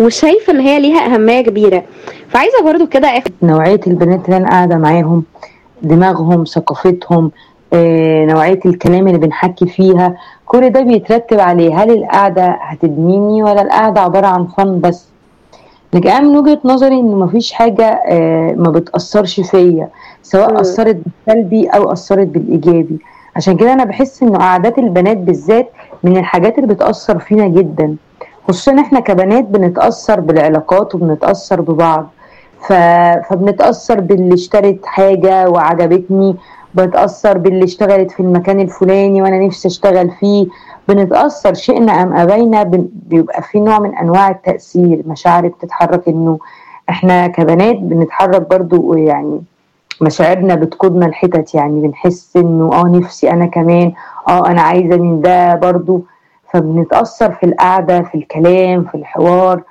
وشايفه ان هي ليها اهميه كبيره فعايزه برضو كده اخد نوعيه البنات اللي انا قاعده معاهم دماغهم ثقافتهم آه، نوعيه الكلام اللي بنحكي فيها كل ده بيترتب عليه هل القعده هتبنيني ولا القعده عباره عن فن بس لكن انا من وجهه نظري ان مفيش حاجه آه، ما بتاثرش فيا سواء مم. اثرت بالسلبي او اثرت بالايجابي عشان كده انا بحس انه قعدات البنات بالذات من الحاجات اللي بتاثر فينا جدا خصوصا احنا كبنات بنتاثر بالعلاقات وبنتاثر ببعض ف... فبنتاثر باللي اشترت حاجه وعجبتني بنتاثر باللي اشتغلت في المكان الفلاني وانا نفسي اشتغل فيه بنتاثر شئنا ام ابينا بن... بيبقى في نوع من انواع التاثير مشاعر بتتحرك انه احنا كبنات بنتحرك برضو يعني مشاعرنا بتقودنا الحتت يعني بنحس انه اه نفسي انا كمان اه انا عايزه من ده برضو فبنتاثر في القعده في الكلام في الحوار